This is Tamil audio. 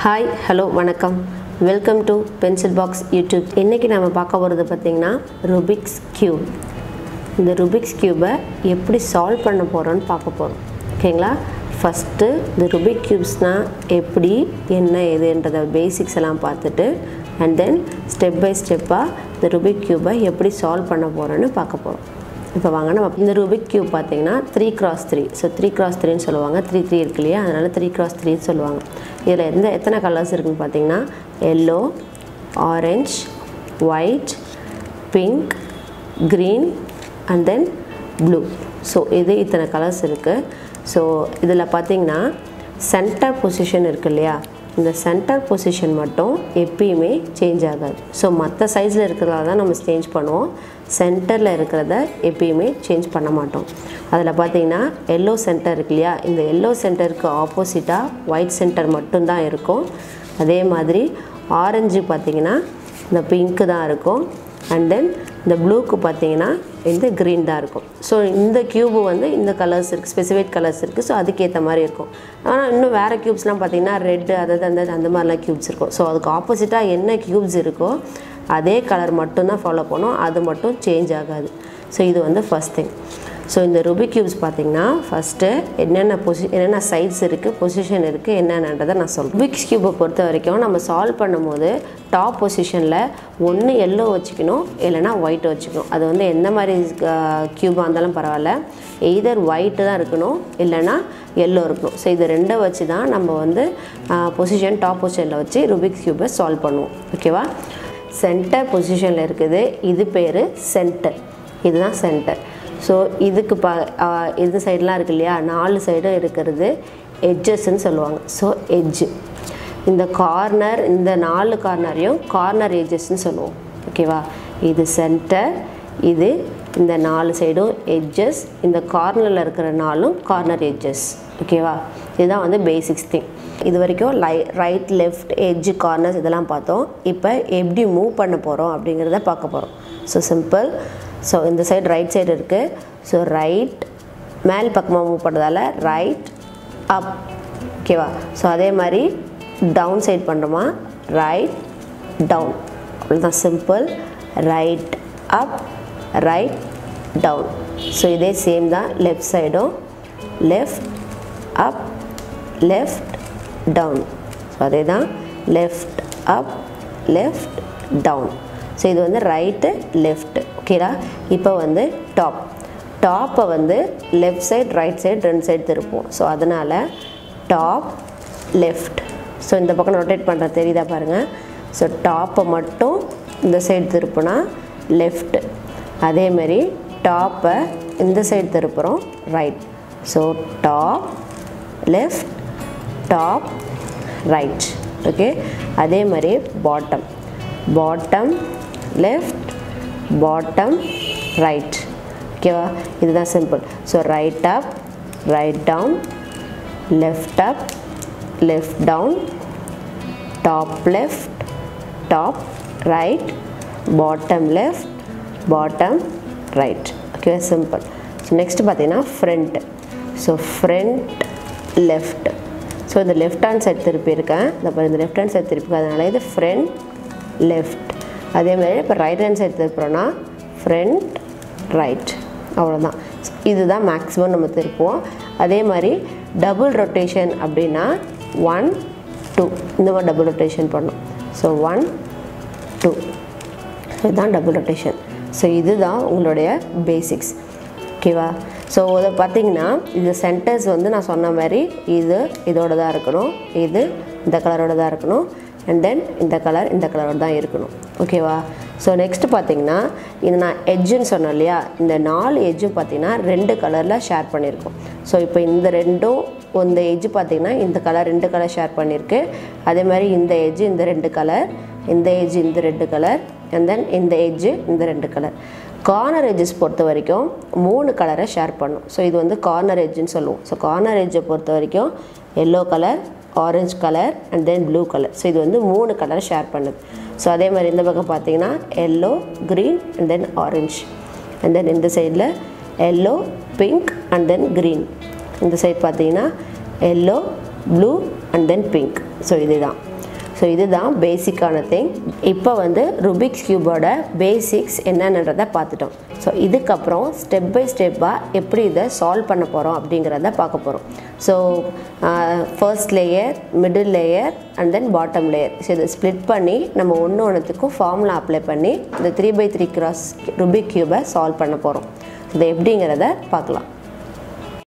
ஹாய் ஹலோ வணக்கம் welcome to pencil box YouTube இன்றைக்கி நம்ம பார்க்க போகிறது பார்த்திங்கன்னா ருபிக்ஸ் கியூப் இந்த ருபிக்ஸ் கியூபை எப்படி சால்வ் பண்ண போகிறோன்னு பார்க்க போகிறோம் ஓகேங்களா ஃபஸ்ட்டு இந்த ருபிக் கியூப்ஸ்னால் எப்படி என்ன எதுன்றத பேசிக்ஸ் எல்லாம் பார்த்துட்டு அண்ட் தென் ஸ்டெப் பை ஸ்டெப்பாக இந்த ருபிக் கியூபை எப்படி சால்வ் பண்ண போகிறோன்னு பார்க்க போகிறோம் இப்போ வாங்க நம்ம இந்த ரூபிக் கியூப் பார்த்தீங்கன்னா three cross three so three cross த்ரீன்னு சொல்லுவாங்க த்ரீ த்ரீ இருக்கு இல்லையா அதனால் த்ரீ கிராஸ் த்ரீன்னு சொல்லுவாங்க இதில் எந்த எத்தனை கலர்ஸ் இருக்குன்னு பார்த்தீங்கன்னா yellow orange white pink green and then blue so இது இத்தனை கலர்ஸ் இருக்குது ஸோ இதில் பார்த்தீங்கன்னா சென்டர் பொசிஷன் இருக்கு இல்லையா இந்த சென்டர் பொசிஷன் மட்டும் எப்பயுமே சேஞ்ச் ஆகாது ஸோ மற்ற சைஸில் இருக்கிறதா தான் நம்ம சேஞ்ச் பண்ணுவோம் சென்டரில் இருக்கிறத எப்பயுமே சேஞ்ச் பண்ண மாட்டோம் அதில் பார்த்தீங்கன்னா எல்லோ சென்டர் இருக்கு இல்லையா இந்த எல்லோ சென்டருக்கு ஆப்போசிட்டாக ஒயிட் சென்டர் மட்டும்தான் இருக்கும் அதே மாதிரி ஆரஞ்சு பார்த்தீங்கன்னா இந்த பிங்க்கு தான் இருக்கும் அண்ட் தென் இந்த ப்ளூக்கு பார்த்தீங்கன்னா இந்த க்ரீன் தான் இருக்கும் ஸோ இந்த க்யூபு வந்து இந்த கலர்ஸ் இருக்குது ஸ்பெசிஃபிக் கலர்ஸ் இருக்குது ஸோ அதுக்கேற்ற மாதிரி இருக்கும் ஆனால் இன்னும் வேறு க்யூப்ஸ்லாம் பார்த்தீங்கன்னா ரெட்டு அதாவது அந்த அந்த மாதிரிலாம் க்யூப்ஸ் இருக்கும் ஸோ அதுக்கு ஆப்போசிட்டாக என்ன க்யூப்ஸ் இருக்கோ அதே கலர் மட்டும்தான் ஃபாலோ பண்ணும் அது மட்டும் சேஞ்ச் ஆகாது ஸோ இது வந்து ஃபஸ்ட் திங் ஸோ இந்த ருபிக் க்யூப்ஸ் பார்த்தீங்கன்னா ஃபஸ்ட்டு என்னென்ன பொசி என்னென்ன சைட்ஸ் இருக்குது பொசிஷன் இருக்குது என்னென்னன்றதை நான் சொல்கிறேன் ருபிக்ஸ் க்யூபை பொறுத்த வரைக்கும் நம்ம சால்வ் பண்ணும்போது டாப் பொசிஷனில் ஒன்று எல்லோ வச்சுக்கணும் இல்லைனா ஒயிட் வச்சுக்கணும் அது வந்து எந்த மாதிரி க்யூபாக இருந்தாலும் பரவாயில்ல எய்தர் ஒயிட்டு தான் இருக்கணும் இல்லைனா எல்லோ இருக்கணும் ஸோ இது ரெண்டை வச்சு தான் நம்ம வந்து பொசிஷன் டாப் பொசிஷனில் வச்சு ருபிக்ஸ் க்யூபை சால்வ் பண்ணுவோம் ஓகேவா சென்டர் பொசிஷனில் இருக்குது இது பேர் சென்டர் இதுதான் சென்டர் ஸோ இதுக்கு ப இது சைடெலாம் இருக்கு இல்லையா நாலு சைடும் இருக்கிறது எட்ஜஸ்ன்னு சொல்லுவாங்க ஸோ எட்ஜு இந்த கார்னர் இந்த நாலு கார்னரையும் கார்னர் எட்ஜஸ்ன்னு சொல்லுவோம் ஓகேவா இது சென்டர் இது இந்த நாலு சைடும் எட்ஜஸ் இந்த கார்னரில் இருக்கிற நாலும் கார்னர் எட்ஜஸ் ஓகேவா இதுதான் வந்து பேசிக்ஸ் திங் இது வரைக்கும் லை ரைட் லெஃப்ட் எட்ஜ் கார்னர்ஸ் இதெல்லாம் பார்த்தோம் இப்போ எப்படி மூவ் பண்ண போகிறோம் அப்படிங்கிறத பார்க்க போகிறோம் ஸோ சிம்பிள் ஸோ இந்த சைடு ரைட் சைடு இருக்குது ஸோ ரைட் மேல் பக்கமாக மூவ் பண்ணுறதால ரைட் அப் ஓகேவா ஸோ அதே மாதிரி டவுன் சைட் பண்ணுறோமா ரைட் டவுன் அவ்வளோதான் simple right up right down so இதே சேம் தான் லெஃப்ட் சைடும் left up left down so அதே தான் left up left down so இது வந்து ரைட்டு லெஃப்ட் ஓகேடா இப்போ வந்து டாப் டாப்பை வந்து லெஃப்ட் சைட் ரைட் சைடு ரெண்டு சைடு திருப்போம் ஸோ அதனால் டாப் லெஃப்ட் ஸோ இந்த பக்கம் ரொட்டேட் பண்ணுற தெரியுதா பாருங்கள் ஸோ டாப்பை மட்டும் இந்த சைடு திருப்புனா லெஃப்ட் அதேமாரி டாப்பை இந்த சைடு திருப்புகிறோம் right so top left top right okay அதே மாதிரி bottom bottom left bottom right ஓகேவா இதுதான் simple so right up right down left up left down top left top right bottom left bottom right okay simple so next பார்த்தீங்கன்னா front so front left so இந்த லெஃப்ட் ஹேண்ட் சைட் திருப்பியிருக்கேன் இந்த இந்த லெஃப்ட் ஹேண்ட் சைட் திருப்பி அதனால இது ஃப்ரண்ட் லெஃப்ட் அதேமாதிரி இப்போ ரைட் ஹேண்ட் சைட் திருப்புறோன்னா ஃப்ரண்ட் ரைட் அவ்வளோதான் இதுதான் மேக்ஸிமம் நம்ம திருப்போம் அதே மாதிரி டபுள் ரொட்டேஷன் அப்படின்னா ஒன் டூ இந்த மாதிரி டபுள் ரொட்டேஷன் பண்ணும் ஸோ ஒன் டூ இதுதான் டபுள் ரொட்டேஷன் ஸோ இதுதான் உங்களுடைய பேசிக்ஸ் ஓகேவா ஸோ இதை பார்த்தீங்கன்னா இந்த சென்டர்ஸ் வந்து நான் சொன்ன மாதிரி இது இதோட தான் இருக்கணும் இது இந்த கலரோட தான் இருக்கணும் அண்ட் தென் இந்த கலர் இந்த கலரோட தான் இருக்கணும் ஓகேவா ஸோ நெக்ஸ்ட் பார்த்தீங்கன்னா இது நான் எட்ஜுன்னு சொன்னேன் இல்லையா இந்த நாலு எட்ஜும் பார்த்தீங்கன்னா ரெண்டு கலரில் ஷேர் பண்ணியிருக்கோம் ஸோ இப்போ இந்த ரெண்டும் இந்த எட்ஜு பார்த்தீங்கன்னா இந்த கலர் ரெண்டு கலர் ஷேர் பண்ணியிருக்கு அதே மாதிரி இந்த எட்ஜு இந்த ரெண்டு கலர் இந்த எட்ஜு இந்த ரெண்டு கலர் அண்ட் தென் இந்த எட்ஜு இந்த ரெண்டு கலர் கார்னர் எட்ஜஸ் பொறுத்த வரைக்கும் மூணு கலரை ஷேர் பண்ணும் ஸோ இது வந்து கார்னர் எட்ஜுன்னு சொல்லுவோம் ஸோ கார்னர் எட்ஜை பொறுத்த வரைக்கும் yellow colour orange colour and then blue colour so இது வந்து மூணு கலர் ஷேர் பண்ணுது ஸோ அதே மாதிரி இந்த பக்கம் பார்த்தீங்கன்னா yellow green and then orange and then இந்த சைடில் yellow pink and then green இந்த சைட் பார்த்தீங்கன்னா yellow blue and then pink so இதுதான் ஸோ இதுதான் பேசிக்கான திங் இப்போ வந்து ருபிக்ஸ் கியூபோட பேசிக்ஸ் என்னென்னன்றதை பார்த்துட்டோம் ஸோ இதுக்கப்புறம் ஸ்டெப் பை ஸ்டெப்பாக எப்படி இதை சால்வ் பண்ண போகிறோம் அப்படிங்கிறத பார்க்க போகிறோம் so first layer middle layer and then bottom layer so இதை ஸ்ப்ளிட் பண்ணி நம்ம ஒன்று ஒன்றுத்துக்கும் ஃபார்முலா அப்ளை பண்ணி இந்த three by three cross Rubik கியூபை சால்வ் பண்ண போகிறோம் இதை எப்படிங்கிறத பார்க்கலாம்